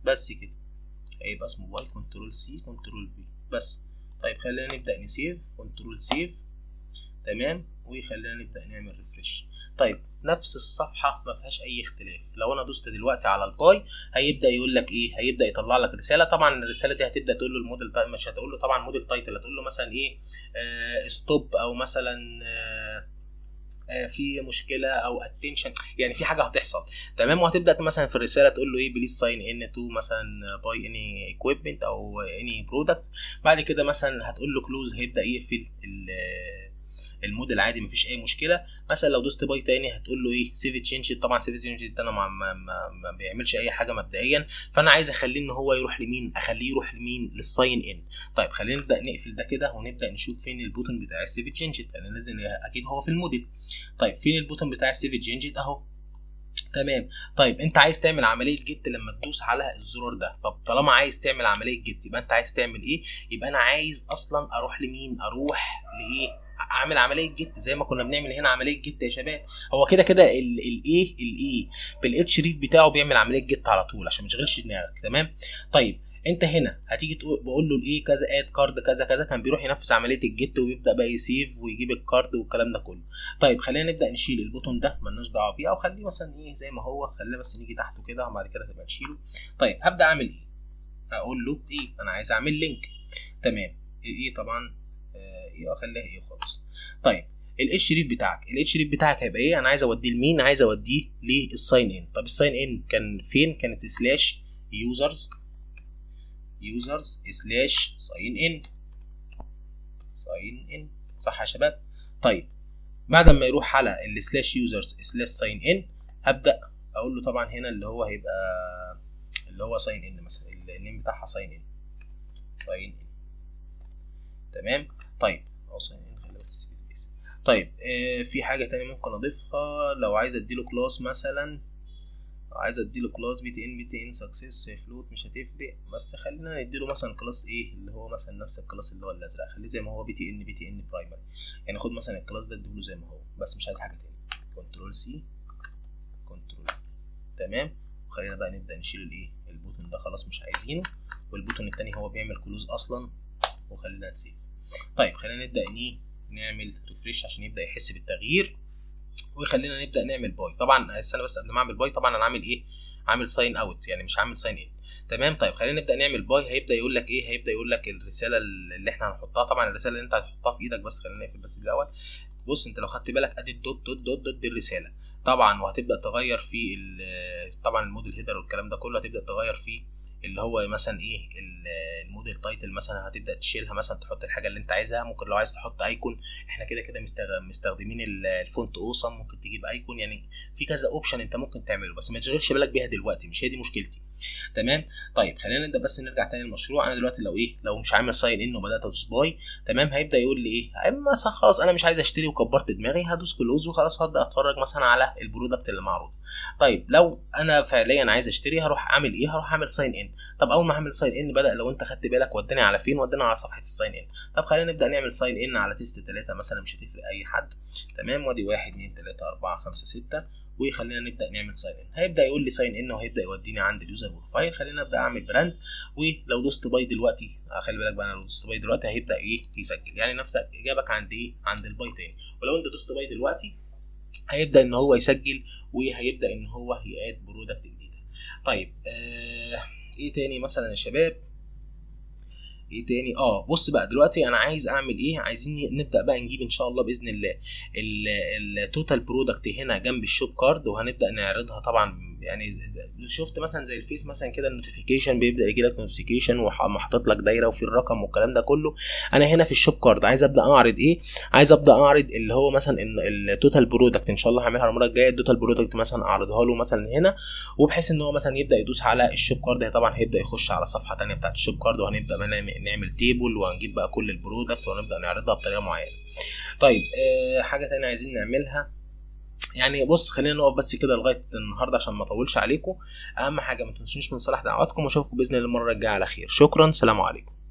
بس كده هيبقى اسمه باي كنترول سي كنترول في بس طيب خلينا نبدا نسيف كنترول سيف تمام وخلينا نبدا نعمل ريفرش طيب نفس الصفحه ما فيهاش اي اختلاف لو انا دوست دلوقتي على الباي هيبدا يقول لك ايه هيبدا يطلع لك رساله طبعا الرساله دي هتبدا تقول له الموديل مش هتقول له طبعا موديل تايتل هتقول له مثلا ايه آه ستوب او مثلا آه آه في مشكله او اتنشن يعني في حاجه هتحصل تمام وهتبدا مثلا في الرساله تقول له ايه بليز ساين ان تو مثلا باي اني ايكويبمنت او اني برودكت بعد كده مثلا هتقول له كلوز هيبدا يقفل الموديل عادي مفيش اي مشكله مثلا لو دوست باي تاني هتقول له ايه سيف تشينج طبعا سيف تشينج ده انا ما, ما, ما, ما بيعملش اي حاجه مبدئيا فانا عايز اخليه ان هو يروح لمين اخليه يروح لمين للساين ان طيب خلينا نبدا نقفل ده كده ونبدا نشوف فين البوتن بتاع السيف تشينج لان لازم اكيد هو في الموديل طيب فين البوتن بتاع السيف تشينج اهو تمام طيب انت عايز تعمل عمليه جيت لما تدوس على الزرار ده طب طالما عايز تعمل عمليه جيت يبقى انت عايز تعمل ايه يبقى انا عايز اصلا اروح لمين اروح لايه اعمل عمليه جيت زي ما كنا بنعمل هنا عمليه جيت يا شباب هو كده كده الايه الايه بالاتش ريف بتاعه بيعمل عمليه جيت على طول عشان ما تشغلش دماغك تمام طيب انت هنا هتيجي تقول بقول له الايه كذا اد كارد كذا كذا كان بيروح ينفذ عمليه الجيت ويبدا بقى يسيف ويجيب الكارد والكلام ده كله طيب خلينا نبدا نشيل البوتون ده مالناش دعوه بيه او خليه مثلا ايه زي ما هو خلينا بس نيجي تحته كده وبعد كده تبقى نشيله طيب هبدا اعمل ايه هقول له ايه انا عايز اعمل لينك تمام ايه طبعا ايه اخليها ايه خالص طيب الاتش ريف بتاعك الاتش ريف بتاعك هيبقى ايه انا عايز اوديه لمين عايز اوديه للساين ان طب الساين ان كان فين كانت سلاش يوزرز يوزرز سلاش ساين ان ساين ان صح يا شباب طيب بعد ما يروح على السلاش يوزرز سلاش ساين ان هبدا اقول له طبعا هنا اللي هو هيبقى اللي هو ساين ان مثلا النيم بتاعها ساين ان ساين ان تمام طيب اهو ساين ان خلي بس سبيس طيب آه في حاجه تانية ممكن اضيفها لو عايز اديله كلاس مثلا عايز اديله كلاس بي تي ان بي تي ان سكسس فلوت مش هتفرق بس خلينا نديله مثلا كلاس ايه اللي هو مثلا نفس الكلاس اللي هو الازرق خليه زي ما هو بي تي ان بي تي ان برايمري يعني خد مثلا الكلاس ده اديله زي ما هو بس مش عايز حاجه تاني كنترول سي كنترول تمام وخلينا بقى نبدا نشيل الايه البوتون ده خلاص مش عايزينه والبوتون التاني هو بيعمل كلوز اصلا وخلينا نسيف طيب خلينا نبدا ايه نعمل ريفريش عشان يبدا يحس بالتغيير ويخلينا نبدا نعمل باي طبعا استنى بس قبل ما اعمل باي طبعا انا عامل ايه عامل ساين اوت يعني مش عامل ساين ان تمام طيب خلينا نبدا نعمل باي هيبدا يقول لك ايه هيبدا يقول لك الرساله اللي احنا هنحطها طبعا الرساله اللي انت هتحطها في ايدك بس خلينا نقفل بس دي الاول بص انت لو خدت بالك ادي الدوت دوت دوت دوت دي الرساله طبعا وهتبدا تغير في طبعا الموديل هيدر والكلام ده كله هتبدا تغير فيه اللي هو مثلا ايه الموديل تايتل مثلا هتبدا تشيلها مثلا تحط الحاجه اللي انت عايزها ممكن لو عايز تحط ايكون احنا كده كده مستخدمين الفونت اوسم ممكن تجيب ايكون يعني في كذا اوبشن انت ممكن تعمله بس ما تشغلش بالك بيها دلوقتي مش هي دي مشكلتي تمام طيب خلينا نبدا بس نرجع تاني للمشروع انا دلوقتي لو ايه لو مش عامل ساين ان وبدات ادوس باي تمام هيبدا يقول لي ايه مثلا خلاص انا مش عايز اشتري وكبرت دماغي هدوس كلوز وخلاص هبدا اتفرج مثلا على البرودكت اللي معروض طيب لو انا فعليا عايز اشتري هروح اعمل ايه هروح اعمل ساين ان طب اول ما اعمل ساين ان بدا لو انت خدت بالك وداني على فين وداني على صفحه الساين ان طب خلينا نبدا نعمل ساين ان على تيست 3 مثلا مش هتفرق اي حد تمام وادي 1 2 3 4 5 6 وخلينا نبدا نعمل ساين ان هيبدا يقول لي ساين ان وهيبدا يوديني عند اليوزر بروفايل خلينا ابدا اعمل براند ولو دوست باي دلوقتي خلي بالك بقى انا لو دوست باي دلوقتي هيبدا ايه يسجل يعني نفس اجابك عند ايه عند الباي تاني ولو انت دوست باي دلوقتي هيبدا ان هو يسجل وهيبدا ان هو ياد برودكت جديده طيب آه ايه تاني مثلا يا شباب ايه تاني اه بص بقى دلوقتي انا عايز اعمل ايه عايزين نبدا بقى نجيب ان شاء الله باذن الله التوتال برودكت هنا جنب الشوب كارد وهنبدا نعرضها طبعا يعني شفت مثلا زي الفيس مثلا كده النوتيفيكيشن بيبدا يجي لك نوتيفيكيشن ومحطط لك دايره وفي الرقم والكلام ده كله انا هنا في الشوب كارد عايز ابدا اعرض ايه عايز ابدا اعرض اللي هو مثلا ان التوتال برودكت ان شاء الله هعملها المره الجايه التوتال برودكت مثلا اعرضها له مثلا هنا وبحيث ان هو مثلا يبدا يدوس على الشوب كارد طبعا هيبدا يخش على صفحه ثانيه بتاعت الشوب كارد وهنبدا نعمل تيبل وهنجيب بقى كل البرودكت وهنبدا نعرضها بطريقه معينه طيب آه حاجه ثانيه عايزين نعملها يعني بص خلينا نقف بس كده لغايه النهارده عشان ما اطولش عليكم اهم حاجه ما تنسونيش من صلاح دعواتكم واشوفكم باذن الله المره الجايه على خير شكرا سلام عليكم